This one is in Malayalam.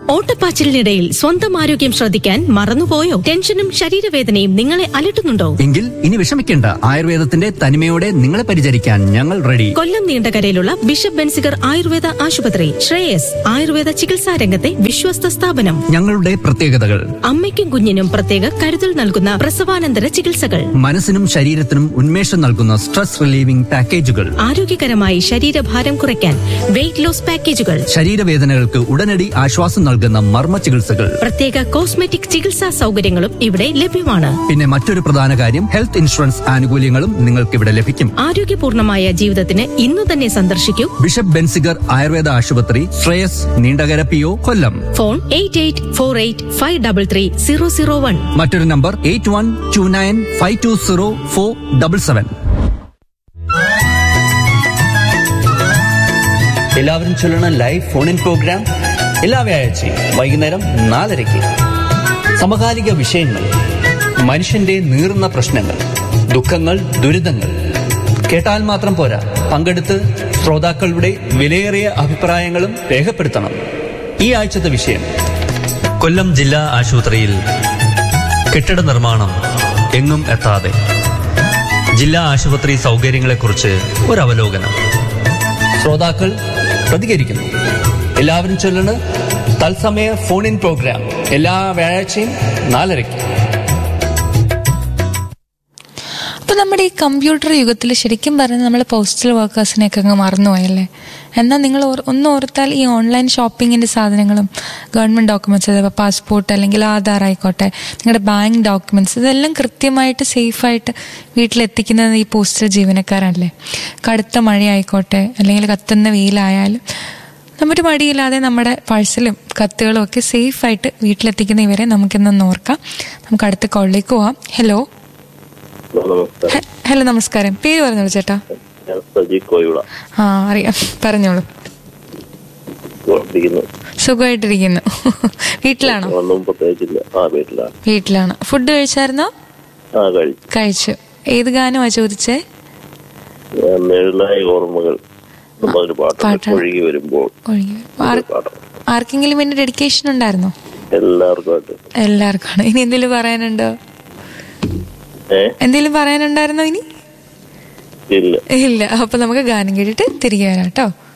ഓട്ടപ്പാച്ചിലിനിടയിൽ സ്വന്തം ആരോഗ്യം ശ്രദ്ധിക്കാൻ മറന്നുപോയോ ടെൻഷനും ശരീരവേദനയും നിങ്ങളെ അലട്ടുന്നുണ്ടോ എങ്കിൽ ഇനി വിഷമിക്കേണ്ട ആയുർവേദത്തിന്റെ തനിമയോടെ നിങ്ങളെ പരിചരിക്കാൻ ഞങ്ങൾ റെഡി കൊല്ലം നീണ്ടകരയിലുള്ള ബിഷപ്പ് ബെൻസിഗർ ആയുർവേദ ആശുപത്രി ശ്രേയസ് ആയുർവേദ ചികിത്സാ രംഗത്തെ വിശ്വസ്ത സ്ഥാപനം ഞങ്ങളുടെ പ്രത്യേകതകൾ അമ്മയ്ക്കും കുഞ്ഞിനും പ്രത്യേക കരുതൽ നൽകുന്ന പ്രസവാനന്തര ചികിത്സകൾ മനസ്സിനും ശരീരത്തിനും ഉന്മേഷം നൽകുന്ന സ്ട്രെസ് റിലീവിംഗ് പാക്കേജുകൾ ആരോഗ്യകരമായി ശരീരഭാരം കുറയ്ക്കാൻ വെയിറ്റ് ലോസ് പാക്കേജുകൾ ശരീരവേദനകൾക്ക് ഉടനടി ആശ്വാസം നൽകുന്ന മർമ്മ ചികിത്സകൾ പ്രത്യേക കോസ്മെറ്റിക് ചികിത്സാ സൗകര്യങ്ങളും ഇവിടെ ലഭ്യമാണ് പിന്നെ മറ്റൊരു പ്രധാന കാര്യം ഹെൽത്ത് ഇൻഷുറൻസ് ആനുകൂല്യങ്ങളും നിങ്ങൾക്ക് ഇവിടെ ലഭിക്കും ആരോഗ്യപൂർണമായ ജീവിതത്തിന് ഇന്നു തന്നെ സന്ദർശിക്കൂ ബിഷപ്പ് ബെൻസിഗർ ആയുർവേദ ആശുപത്രി Sreyas Neendakara P O Kollam phone eight eight four eight five double three zero zero one മറ്റൊരു number eight one two nine five two zero four double seven എല്ലാവരും ചൊല്ലണ ലൈവ് ഫോൺ ഇൻ പ്രോഗ്രാം എല്ലാ വ്യാഴാഴ്ചയും വൈകുന്നേരം നാലരയ്ക്ക് സമകാലിക വിഷയങ്ങൾ മനുഷ്യന്റെ നീറുന്ന പ്രശ്നങ്ങൾ ദുഃഖങ്ങൾ ദുരിതങ്ങൾ കേട്ടാൽ മാത്രം പോരാ പങ്കെടുത്ത് ശ്രോതാക്കളുടെ വിലയേറിയ അഭിപ്രായങ്ങളും രേഖപ്പെടുത്തണം ഈ ആഴ്ചത്തെ വിഷയം കൊല്ലം ജില്ലാ ആശുപത്രിയിൽ കെട്ടിട നിർമ്മാണം എങ്ങും എത്താതെ ജില്ലാ ആശുപത്രി സൗകര്യങ്ങളെക്കുറിച്ച് ഒരു അവലോകനം ശ്രോതാക്കൾ പ്രതികരിക്കുന്നു എല്ലാവരും ചൊല്ലണ് തത്സമയ ഫോൺ ഇൻ പ്രോഗ്രാം എല്ലാ വ്യാഴാഴ്ചയും നാലരയ്ക്ക് അപ്പൊ നമ്മുടെ ഈ കമ്പ്യൂട്ടർ യുഗത്തിൽ ശരിക്കും പറഞ്ഞാൽ നമ്മൾ പോസ്റ്റൽ വർക്കേഴ്സിനെയൊക്കെ അങ്ങ് മറന്നുപോയല്ലേ എന്നാൽ നിങ്ങൾ ഓർ- ഒന്ന് ഓർത്താൽ ഈ ഓൺലൈൻ ഷോപ്പിങ്ങിന്റെ സാധനങ്ങളും ഗവൺമെന്റ് ഡോക്യുമെന്റ്സ് അഥവാ പാസ്പോർട്ട് അല്ലെങ്കിൽ ആധാർ ആയിക്കോട്ടെ നിങ്ങളുടെ ബാങ്ക് ഡോക്യുമെന്റ്സ് ഇതെല്ലാം കൃത്യമായിട്ട് സേഫായിട്ട് വീട്ടിലെത്തിക്കുന്നത് ഈ പോസ്റ്റൽ ജീവനക്കാരല്ലേ കടുത്ത മഴയായിക്കോട്ടെ അല്ലെങ്കിൽ കത്തുന്ന വെയിലായാലും നമ്മുടെ മടിയില്ലാതെ നമ്മുടെ പാഴ്സലും കത്തുകളും ഒക്കെ സേഫായിട്ട് വീട്ടിലെത്തിക്കുന്ന ഇവരെ നമുക്കിന്നൊന്ന് ഓർക്കാം നമുക്ക് അടുത്ത കോളിലേക്ക് പോവാം ഹലോ നമസ്കാരം ഹെ- ഹലോ നമസ്കാരം പേര് പറഞ്ഞോളൂ ചേട്ടാ ഞാൻ സജി കോയിവിള ആ അറിയാം പറഞ്ഞോളൂ പ്രവർത്തിക്കുന്നു സുഖമായിട്ടിരിക്കുന്നു വീട്ടിലാണോ ഒന്നും പ്രത്യേകിച്ചില്ല ആ വീട്ടിലാണ് വീട്ടിലാണ് ഫുഡ് കഴിച്ചായിരുന്നോ ആ കഴിച്ചു കഴിച്ചു ഏത് ഗാനമാ ചോദിച്ചേ ഞാൻ നിഴലായ ഓർമ്മകൾ എന്നൊരു പാട്ടുണ്ട് പാട്ടാണ്. ഒഴുകി വരുമ്പോൾ ഒഴുകി ആർ- പാട്ടാണ് ആർക്കെങ്കിലും വേണ്ടി ഡെഡിക്കേഷൻ ഉണ്ടായിരുന്നോ എല്ലാവർക്കും ആയിട്ട് എല്ലാവർക്കാണ് ഇനി എന്തെങ്കിലും പറയാനുണ്ടോ ഏ എന്തെങ്കിലും പറയാനുണ്ടായിരുന്നോ ഇനി ഇല്ല ഇല്ല അപ്പൊ നമുക്ക് ഗാനം കേട്ടിട്ട് തിരികെ വരാം കേട്ടോ